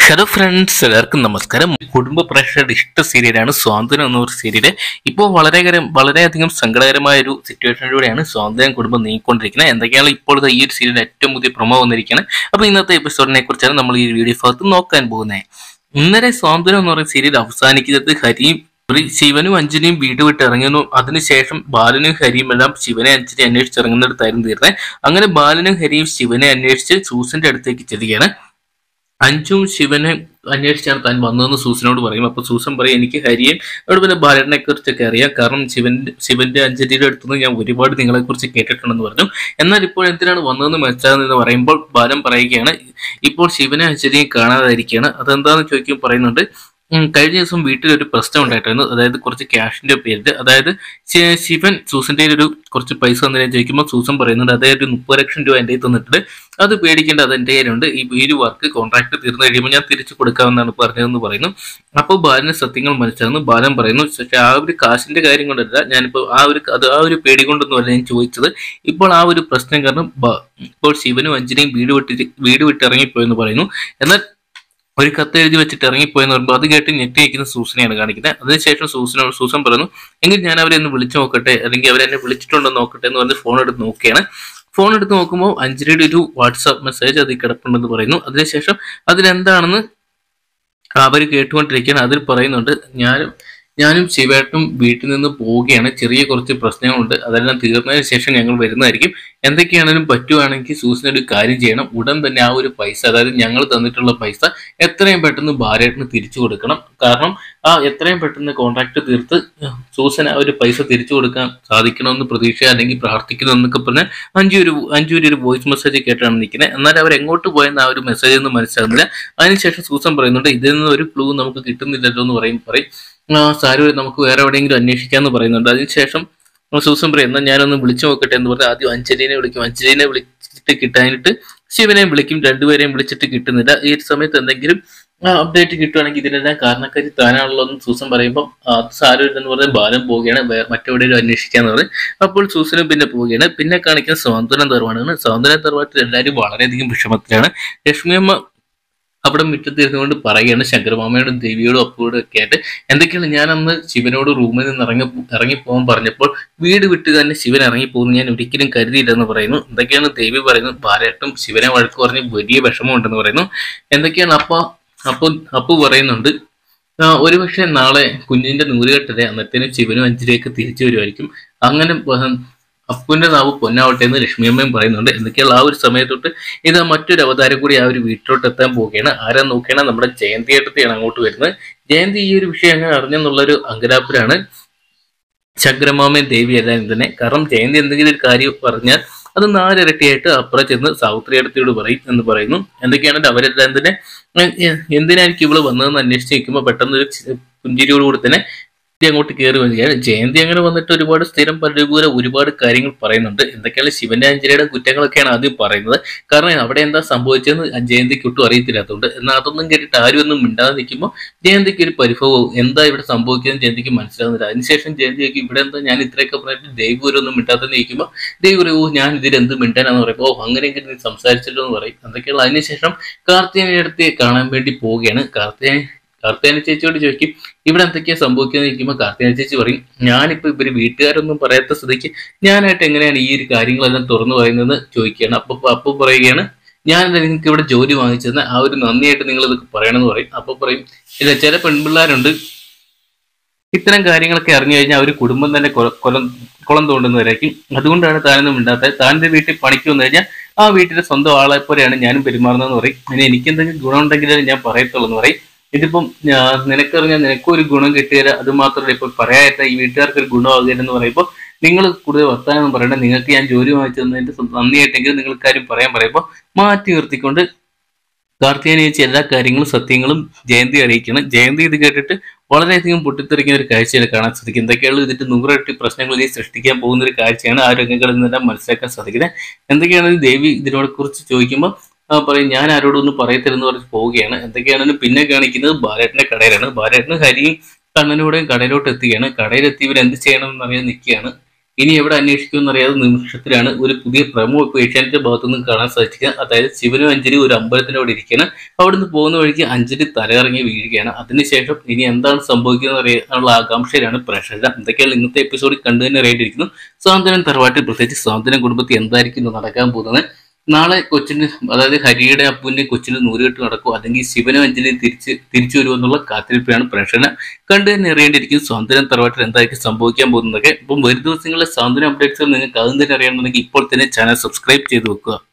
hello friends എല്ലാവർക്കും നമസ്കാരം കുടുംബ പ്രേക്ഷകരുടെ ഇഷ്ട സീരിയലാണ് സ്വാതന്ത്ര്യം എന്ന ഒരു സീരിയല് ഇപ്പോൾ വളരെ വളരെയധികം സങ്കടകരമായ ഒരു സിറ്റുവേഷനിലൂടെയാണ് സ്വാതന്ത്ര്യം കുടുംബം നീങ്ങിക്കൊണ്ടിരിക്കുന്നത് എന്തൊക്കെയാണ് ഇപ്പോഴത്തെ ഈ ഒരു സീരിയൽ ഏറ്റവും പുതിയ പ്രൊമോ വന്നിരിക്കുന്നത് അപ്പോൾ ഇന്നത്തെ എപ്പിസോഡിനെ കുറിച്ചാണ് നമ്മൾ ഈ വീഡിയോ ഭാഗത്ത് നോക്കാൻ പോകുന്നത് ഇന്നലെ സ്വാതന്ത്ര്യം എന്ന് പറയുന്ന സീരിയൽ അവസാനിക്കുന്നത് ഹരിയും ഒരു ശിവനും അഞ്ജലിയും വീട് വിട്ട് ഇറങ്ങുന്നു അതിനുശേഷം ബാലനും ഹരിയും എല്ലാം ശിവനെ അഞ്ജലി അന്വേഷിച്ച് ഇറങ്ങുന്നിടത്തായിരുന്നു തീർന്നത് അങ്ങനെ ബാലനും ഹരിയും ശിവനെ അന്വേഷിച്ച് സൂസന്റെ അടുത്തേക്ക് ചെല്ലുകയാണ് അഞ്ചും ശിവനെ അന്വേഷിച്ചാണ് താൻ വന്നതെന്ന് സൂസനോട് പറയും അപ്പൊ സൂസൻ പറയും എനിക്ക് ഹരിയെ അവിടെ പിന്നെ ബാലനെ കുറിച്ചൊക്കെ അറിയാം കാരണം ശിവന്റെ ശിവന്റെ അഞ്ജലിയുടെ അടുത്തുനിന്ന് ഞാൻ ഒരുപാട് നിങ്ങളെ കുറിച്ച് കേട്ടിട്ടുണ്ടെന്ന് പറഞ്ഞു എന്നാൽ ഇപ്പോൾ എന്തിനാണ് വന്നതെന്ന് മനസ്സിലാകുന്നതെന്ന് പറയുമ്പോൾ ബാലൻ പറയുകയാണ് ഇപ്പോൾ ശിവനെ അഞ്ജലിയെ കാണാതായിരിക്കുകയാണ് അതെന്താന്ന് ചോദിക്കുമ്പോൾ പറയുന്നുണ്ട് ഉം, കഴിഞ്ഞ ദിവസം വീട്ടിൽ ഒരു പ്രശ്നം ഉണ്ടായിട്ടായിരുന്നു അതായത് കുറച്ച് ക്യാഷിന്റെ പേരിൽ അതായത് ശി- ശിവൻ സൂസന്റെ കയ്യിൽ ഒരു കുറച്ച് പൈസ തന്നതിനെ ചോദിക്കുമ്പോൾ സൂസൻ പറയുന്നുണ്ട് അതായത് ഒരു മുപ്പത് ലക്ഷം രൂപ എൻ്റെ കയ്യിൽ തന്നിട്ടുണ്ട് അത് പേടിക്കേണ്ട അത് എൻ്റെ കയ്യിലുണ്ട് ഈ ഈ ഒരു വർക്ക് കോൺട്രാക്ട് തീർന്നു കഴിയുമ്പോൾ ഞാൻ തിരിച്ചു കൊടുക്കാമെന്നാണ് പറഞ്ഞതെന്ന് പറയുന്നു അപ്പോൾ ബാലന് സത്യങ്ങൾ മനസ്സിലാകുന്നു ബാലൻ പറയുന്നു പക്ഷേ ആ ഒരു കാശിന്റെ കാര്യം കൊണ്ടല്ല ഞാനിപ്പോൾ ആ ഒരു അത് ആ ഒരു പേടി കൊണ്ടൊന്നുമല്ല ഞാൻ ചോദിച്ചത് ഇപ്പോൾ ആ ഒരു പ്രശ്നം കാരണം ബ- ഇപ്പോൾ ശിവനും അഞ്ജലിയും വീട് വിട്ട് വീട് വിട്ട് ഇറങ്ങിപ്പോയെന്ന് പറയുന്നു എന്നാൽ ഒരു കത്ത് എഴുതി വെച്ചിട്ട് ഇറങ്ങിപ്പോയെന്ന് പറയുമ്പോൾ അത് കേട്ട് ഞെട്ടി നിൽക്കുന്ന സൂസനെയാണ് കാണിക്കുന്നത് അതിനുശേഷം സൂസനോട് സൂസൻ പറയുന്നു എങ്കിൽ ഞാൻ അവരെ ഒന്ന് വിളിച്ചു നോക്കട്ടെ അല്ലെങ്കിൽ അവരെന്നെ വിളിച്ചിട്ടുണ്ടോ എന്ന് നോക്കട്ടെ എന്ന് പറഞ്ഞ് ഫോൺ എടുത്ത് നോക്കുകയാണ് ഫോൺ എടുത്ത് നോക്കുമ്പോൾ അഞ്ജലിയുടെ ഒരു വാട്സാപ്പ് മെസ്സേജ് അതിൽ കിടപ്പുണ്ടെന്ന് പറയുന്നു അതിനുശേഷം അതിലെന്താണെന്ന് അവർ കേട്ടുകൊണ്ടിരിക്കുകയാണ് അതിൽ പറയുന്നുണ്ട് ഞാനും ഞാനും ശിവേട്ടും വീട്ടിൽ നിന്ന് പോവുകയാണ് ചെറിയ കുറച്ച് പ്രശ്നങ്ങളുണ്ട് അതെല്ലാം തീർന്നതിന് ശേഷം ഞങ്ങൾ വരുന്നതായിരിക്കും എന്തൊക്കെയാണെങ്കിലും പറ്റുവാണെങ്കിൽ സൂസന ഒരു കാര്യം ചെയ്യണം ഉടൻ തന്നെ ആ ഒരു പൈസ അതായത് ഞങ്ങൾ തന്നിട്ടുള്ള പൈസ എത്രയും പെട്ടെന്ന് ഭാര്യത്തിന് തിരിച്ചു കൊടുക്കണം കാരണം ആ എത്രയും പെട്ടെന്ന് കോൺട്രാക്ട് തീർത്ത് സൂസന ആ ഒരു പൈസ തിരിച്ചു കൊടുക്കാൻ സാധിക്കണമെന്ന് പ്രതീക്ഷ അല്ലെങ്കിൽ പ്രാർത്ഥിക്കുന്നു എന്നൊക്കെ പറഞ്ഞ് അഞ്ചു ഒരു അഞ്ചു ഒരു വോയിസ് മെസ്സേജ് കേട്ടാണ് നിൽക്കുന്നത് എന്നാൽ അവർ എങ്ങോട്ട് പോയെന്ന് ആ ഒരു മെസ്സേജ് ഒന്നും മനസ്സിലാകുന്നില്ല അതിനുശേഷം സൂസൻ പറയുന്നുണ്ട് ഇതിൽ നിന്ന് ഒരു ക്ലൂ നമുക്ക് കിട്ടുന്നില്ലല്ലോ എന്ന് പറയും പറയും ആ സാരു നമുക്ക് വേറെ എവിടെയെങ്കിലും അന്വേഷിക്കാമെന്ന് പറയുന്നുണ്ട് അതിനുശേഷം സൂസൻ പറയും എന്നാൽ ഞാനൊന്ന് വിളിച്ചു നോക്കട്ടെ എന്ന് പറഞ്ഞ് ആദ്യം അഞ്ജലിനെ വിളിക്കും അഞ്ജലിനെ വിളിച്ചിട്ട് കിട്ടാനായിട്ട് ശിവനെ വിളിക്കും രണ്ടുപേരെയും വിളിച്ചിട്ട് കിട്ടുന്നില്ല ഈ ഒരു സമയത്ത് എന്തെങ്കിലും അപ്ഡേറ്റ് കിട്ടുവാണെങ്കിൽ ഇതിനെല്ലാം കാരണക്കാരി താനാണല്ലോ എന്ന് സൂസൻ പറയുമ്പോൾ അത് സാരം എന്ന് പറഞ്ഞാൽ ബാലം പോവുകയാണ് വേ- മറ്റെവിടെയും അന്വേഷിക്കാന്ന് പറഞ്ഞ് അപ്പോൾ സൂസനും പിന്നെ പോവുകയാണ് പിന്നെ കാണിക്കുന്ന സ്വാതന്ത്ര്യം തറവാടാണ് സ്വാതന്ത്ര്യം തറവാട്ടിൽ എല്ലാവരും വളരെയധികം വിഷമത്തിലാണ് ലക്ഷ്മിയമ്മ അവിടെ മുറ്റത്തിരുന്നുകൊണ്ട് പറയുകയാണ് ശങ്കരമാമയോടും ദേവിയോടും അപ്പുവോടും ഒക്കെ ആയിട്ട് എന്തൊക്കെയാണ് ഞാൻ അന്ന് ശിവനോട് റൂമിൽ നിന്ന് ഇറങ്ങി ഇറങ്ങിപ്പോകാൻ പറഞ്ഞപ്പോൾ വീട് വിട്ട് തന്നെ ശിവൻ ഇറങ്ങിപ്പോകുന്നു ഞാൻ ഒരിക്കലും കരുതിയില്ലെന്ന് പറയുന്നു എന്തൊക്കെയാണ് ദേവി പറയുന്നത് ബാലേട്ടും ശിവനെ വഴക്ക് പറഞ്ഞ് വലിയ വിഷമമുണ്ടെന്ന് പറയുന്നു എന്തൊക്കെയാണ് അപ്പ അപ്പു അപ്പു പറയുന്നുണ്ട് ആ, ഒരുപക്ഷെ നാളെ കുഞ്ഞിന്റെ നൂലുകെട്ടലെ അന്നത്തേനും ശിവനും അഞ്ചിലേക്ക് തിരിച്ചു വരുമായിരിക്കും അങ്ങനെ വ- അപ്പുവിന്റെ നാവ് പൊന്നാവട്ടെ എന്ന് ലക്ഷ്മിയമ്മയും പറയുന്നുണ്ട് എന്തൊക്കെയുള്ള ആ ഒരു സമയത്തൊട്ട് ഇത് മറ്റൊരു അവതാരം കൂടി ആ ഒരു വീട്ടിലോട്ട് എത്താൻ പോവുകയാണ് ആരാ നോക്കിയാണ് നമ്മുടെ ജയന്തി ഏട്ടത്തെയാണ് അങ്ങോട്ട് വരുന്നത് ജയന്തി ഈ ഒരു വിഷയം അങ്ങനെ അറിഞ്ഞെന്നുള്ളൊരു അങ്കലാപ്പിലാണ് ചക്രമാമയും ദേവി എല്ലാം തന്നെ കാരണം ജയന്തി എന്തെങ്കിലും ഒരു കാര്യം പറഞ്ഞാൽ അത് നാലിരട്ടിയായിട്ട് അപ്പുറം ചെന്ന് സാവിത്രി അടുത്തോട് പറയും എന്ന് പറയുന്നു എന്തൊക്കെയാണെങ്കിൽ അവരെല്ലാം തന്നെ ഏഹ്, ഏഹ്, എന്തിനായിരിക്കും ഇവള് വന്നതെന്ന് അന്വേഷിച്ച് നിൽക്കുമ്പോൾ പെട്ടെന്ന് ഒരു ചി- പുഞ്ചിരിയോടുകൂടി തന്നെ ജയന്തി അങ്ങോട്ട് കയറി വരികയാണ് ജയന്തി അങ്ങനെ വന്നിട്ട് ഒരുപാട് സ്ഥിരം പരിപൂര ഒരുപാട് കാര്യങ്ങൾ പറയുന്നുണ്ട് എന്തൊക്കെയാണ് ശിവന്റെ അഞ്ജലിയുടെ കുറ്റങ്ങളൊക്കെയാണ് ആദ്യം പറയുന്നത് കാരണം അവിടെ എന്താ സംഭവിച്ചതെന്ന് ജയന്തിക്ക് ഒട്ടും അറിയത്തില്ലാത്തതുകൊണ്ട് എന്നാൽ അതൊന്നും കേട്ടിട്ട് ആരും ഒന്നും മിണ്ടാതെ നിൽക്കുമ്പോൾ ജയന്തിക്ക് ഒരു പരിഭവവും എന്താ ഇവിടെ സംഭവിക്കുന്നത് ജയന്തിക്ക് മനസ്സിലാകുന്നില്ല അതിനുശേഷം ജയന്തിക്ക് ഇവിടെ എന്താ ഞാൻ ഇത്രയൊക്കെ പറഞ്ഞിട്ട് ദൈവം ഒരു ഒന്നും മിണ്ടാതെ നിൽക്കുമ്പോൾ ദൈവം പറയും ഓ ഞാൻ ഇതിൽ എന്ത് മിണ്ടാനാന്ന് പറയുമ്പോൾ ഓ അങ്ങനെയെങ്കിൽ നീ സംസാരിച്ചല്ലോ എന്ന് പറയും എന്തൊക്കെയുള്ള അതിനുശേഷം കാർത്തികനെ അടുത്ത് കാണാൻ വേണ്ടി പോവുകയാണ് കാർത്തികൻ കാർത്തികന ചേച്ചിയോട് ചോദിക്കും ഇവിടെ എന്തൊക്കെയാ സംഭവിക്കുന്നത് ചോദിക്കുമ്പോൾ കാർത്തികന ചേച്ചി പറയും ഞാനിപ്പോ ഇവര് വീട്ടുകാരൊന്നും പറയാത്ത സ്ഥിതിക്ക് ഞാനായിട്ട് എങ്ങനെയാണ് ഈ ഒരു കാര്യങ്ങളെല്ലാം തുറന്നു പറയുന്നതെന്ന് ചോദിക്കുകയാണ് അപ്പൊ അപ്പൊ പറയുകയാണ് ഞാൻ നിങ്ങൾക്ക് ഇവിടെ ജോലി വാങ്ങിച്ചതെന്ന് ആ ഒരു നന്ദിയായിട്ട് നിങ്ങൾ ഇതൊക്കെ പറയണമെന്ന് പറയും അപ്പൊ പറയും ഇല്ല ചില പെൺപിള്ളേരുണ്ട് ഇത്തരം കാര്യങ്ങളൊക്കെ അറിഞ്ഞു കഴിഞ്ഞാൽ അവർ കുടുംബം തന്നെ കൊല- കൊലം കുളം തോണ്ടുന്നവരായിരിക്കും അതുകൊണ്ടാണ് താനൊന്നും മിണ്ടാത്തത് താൻ്റെ വീട്ടിൽ പണിക്ക് വന്നു കഴിഞ്ഞാൽ ആ വീട്ടിലെ സ്വന്തം ആളെ പോലെയാണ് ഞാനും പെരുമാറുന്നതെന്ന് പറയും ഇനി എനിക്ക് എന്തെങ്കിലും ഗുണം ഉണ്ടെങ്കിലേ ഞാൻ പറയത്തുള്ളൂ എന്ന് പറയും ഇതിപ്പം ഞാൻ- നിനക്കറിഞ്ഞാൽ നിനക്കും ഒരു ഗുണം കിട്ടിയാൽ അത് മാത്രമല്ല ഇപ്പൊ പറയാത്ത ഈ വീട്ടുകാർക്ക് ഒരു ഗുണമാകുകയെന്ന് പറയുമ്പോൾ നിങ്ങൾ കൂടുതൽ വർത്താനം പറയണ്ട നിങ്ങൾക്ക് ഞാൻ ജോലി വാങ്ങിച്ചു തന്നതിന്റെ സ്വ- നന്ദിയായിട്ടെങ്കിലും നിങ്ങൾ കാര്യം പറയാൻ പറയുമ്പോൾ മാറ്റി നിർത്തിക്കൊണ്ട് കാർത്തികനെ ചേച്ചി എല്ലാ കാര്യങ്ങളും സത്യങ്ങളും ജയന്തി അറിയിക്കണം ജയന്തി ഇത് കേട്ടിട്ട് വളരെയധികം പൊട്ടിത്തെറിക്കുന്ന ഒരു കാഴ്ചയാണ് കാണാൻ സാധിക്കും എന്തൊക്കെയാണ് ഇതിന്റെ നൂറിരട്ടി പ്രശ്നങ്ങൾ ഇനി സൃഷ്ടിക്കാൻ പോകുന്ന ഒരു കാഴ്ചയാണ് ആ രംഗങ്ങളിൽ നിന്നെല്ലാം മനസ്സിലാക്കാൻ സാധിക്കുന്നത് എന്തൊക്കെയാണെങ്കിലും ദേവി ഇതിനോട് കുറിച്ച് ചോദിക്കുമ്പോൾ ആ, പറയും ഞാൻ ആരോടൊന്നും പറയത്തില്ലെന്ന് പറഞ്ഞ് പോവുകയാണ് എന്തൊക്കെയാണെങ്കിലും പിന്നെ കാണിക്കുന്നത് ബാലേട്ടന്റെ കടയിലാണ് ബാലേട്ടന് ഹരിയും കണ്ണനൂടെയും കടയിലോട്ട് എത്തുകയാണ് കടയിലെത്തി ഇവർ എന്ത് ചെയ്യണം എന്നറിയാൻ നിൽക്കുകയാണ് ഇനി എവിടെ അന്വേഷിക്കുമെന്ന് അറിയാതെ നിമിഷത്തിലാണ് ഒരു പുതിയ പ്രമോ ഇപ്പോൾ ഏഷ്യാനെറ്റ് ഭാഗത്തു നിന്ന് കാണാൻ സാധിക്കുക അതായത് ശിവനും അഞ്ജലി ഒരു അമ്പലത്തിന്റെ അവിടെ ഇരിക്കുകയാണ് അവിടുന്ന് പോകുന്ന വഴിക്ക് അഞ്ജലി തലയിറങ്ങി വീഴുകയാണ് അതിനുശേഷം ഇനി എന്താണ് സംഭവിക്കുന്നത് അറിയാനുള്ള ആകാംക്ഷയിലാണ് പ്രേക്ഷകർ എന്തൊക്കെയാണ് ഇന്നത്തെ എപ്പിസോഡിൽ കണ്ടു തന്നെ അറിയേണ്ടിയിരിക്കുന്നു സ്വാതന്ത്ര്യം തറവാട്ടിൽ പ്രത്യേകിച്ച് സ്വാതന്ത്ര്യം കുടുംബത്തിൽ എന്തായിരിക്കും ഇന്ന് നടക്കാൻ പോകുന്നത് നാളെ കൊച്ചിന് അതായത് ഹരിയുടെ അപ്പുവിന്റെ കൊച്ചിന് നൂറുകെട്ട് നടക്കും അല്ലെങ്കിൽ ശിവനും അഞ്ജലി തിരിച്ച് തിരിച്ചു വരുമെന്നുള്ള കാത്തിരിപ്പിലാണ് പ്രേക്ഷകന് കണ്ടു തന്നെ അറിയേണ്ടിയിരിക്കും സ്വാതന്ത്ര്യം തറവാട്ടിൽ എന്തായിരിക്കും സംഭവിക്കാൻ പോകുന്നതൊക്കെ ഇപ്പം വരും ദിവസങ്ങളിലെ സ്വാതന്ത്ര്യം അപ്ഡേറ്റ്സ് നിങ്ങൾക്ക് അതും തന്നെ അറിയണമെന്നുണ്ടെങ്കിൽ ഇപ്പോൾ തന്നെ ചാനൽ സബ്സ്ക്രൈബ് ചെയ്ത് വെക്കുക